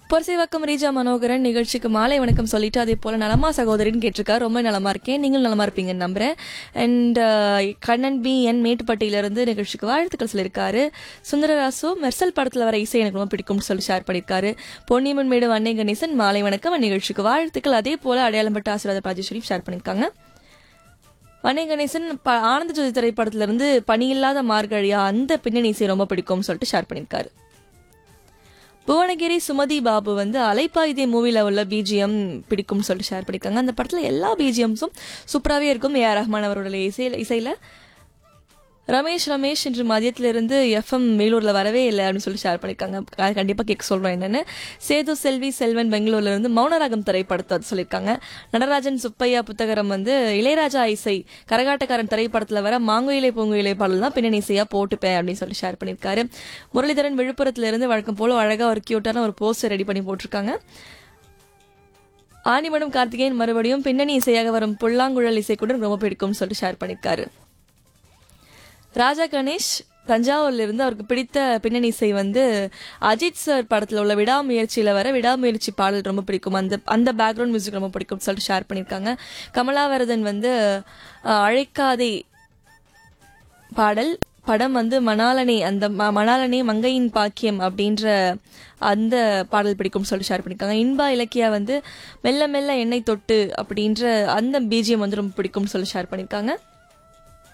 பொர்சைவாக்கம் ரீஜா மனோகரன் நிகழ்ச்சிக்கு மாலை வணக்கம் சொல்லிட்டு அதே போல நலமா சகோதரின்னு கேட்டிருக்காரு ரொம்ப நலமா இருக்கேன் நீங்களும் நலமா இருப்பீங்கன்னு நம்புறேன் அண்ட் கண்ணன் பி என் மேட்டுப்பட்டியிலிருந்து நிகழ்ச்சிக்கு வாழ்த்துக்கள் சொல்லியிருக்காரு சுந்தரராசு மெர்சல் படத்துல வர இசை எனக்கு ரொம்ப பிடிக்கும்னு சொல்லி ஷேர் பண்ணியிருக்காரு பொன்னியம்மன் மேடு அன்னை கணேசன் மாலை வணக்கம் நிகழ்ச்சிக்கு வாழ்த்துக்கள் அதே போல அடையாளம்பட்ட ஆசீர்வாத ராஜேஸ்வரி ஷேர் பண்ணியிருக்காங்க வன்னை கணேசன் ப- ஆனந்த ஜோதி திரைப்படத்துல இருந்து பணியில்லாத மார்கழியா அந்த பின்னணி இசை ரொம்ப பிடிக்கும்னு சொல்லிட்டு ஷேர் பண்ணியிருக்காரு புவனகிரி சுமதி பாபு வந்து அலைப்பாயுதே மூவில உள்ள பிஜிஎம் பிடிக்கும்னு சொல்லிட்டு ஷேர் பண்ணியிருக்காங்க அந்த படத்துல எல்லா பிஜிஎம்ஸும் சூப்பராகவே இருக்கும் ஏஆர் ரஹ்மான் அவரோட இசையில இசையில ரமேஷ் ரமேஷ் இன்று மதியத்திலிருந்து எஃப்எம் வேலூர்ல வரவே இல்லை அப்படின்னு சொல்லி ஷேர் பண்ணியிருக்காங்க க- கண்டிப்பா கேட்க சொல்றேன் என்னன்னு சேது செல்வி செல்வன் பெங்களூர்ல இருந்து மௌனராகம் திரைப்படத்தை அது சொல்லியிருக்காங்க நடராஜன் சுப்பையா புத்தகரம் வந்து இளையராஜா இசை கரகாட்டக்காரன் திரைப்படத்துல வர மாங்குயிலே பூங்குயிலே பாடல் தான் பின்னணி இசையா போட்டுப்பேன் அப்படின்னு சொல்லி ஷேர் பண்ணியிருக்காரு முரளிதரன் விழுப்புரத்துல இருந்து வழக்கம் போல அழகா ஒரு கியூட்டான ஒரு போஸ்டர் ரெடி பண்ணி போட்டிருக்காங்க ஆணிமடம் கார்த்திகேயன் மறுபடியும் பின்னணி இசையாக வரும் புல்லாங்குழல் இசை கூட எனக்கு ரொம்ப பிடிக்கும்னு சொல்லிட்டு ஷேர் பண்ணியிருக்காரு ராஜா கணேஷ் தஞ்சாவூர்ல இருந்து அவருக்கு பிடித்த பின்னணி இசை வந்து அஜித் சார் படத்துல உள்ள விடாமுயற்சியில வர விடாமுயற்சி பாடல் ரொம்ப பிடிக்கும் அந்த அந்த பேக்ரவுண்ட் மியூசிக் ரொம்ப பிடிக்கும்னு சொல்லிட்டு ஷேர் பண்ணியிருக்காங்க கமலாவரதன் வந்து அஹ், அழைக்காதே பாடல் படம் வந்து மணாலனே அந்த ம- மணாலனே மங்கையின் பாக்கியம் அப்படின்ற அந்த பாடல் பிடிக்கும்னு சொல்லி ஷேர் பண்ணியிருக்காங்க இன்பா இலக்கியா வந்து மெல்ல மெல்ல எண்ணெய் தொட்டு அப்படின்ற அந்த பிஜிஎம் வந்து ரொம்ப பிடிக்கும்னு சொல்லி ஷேர் பண்ணியிருக்காங்க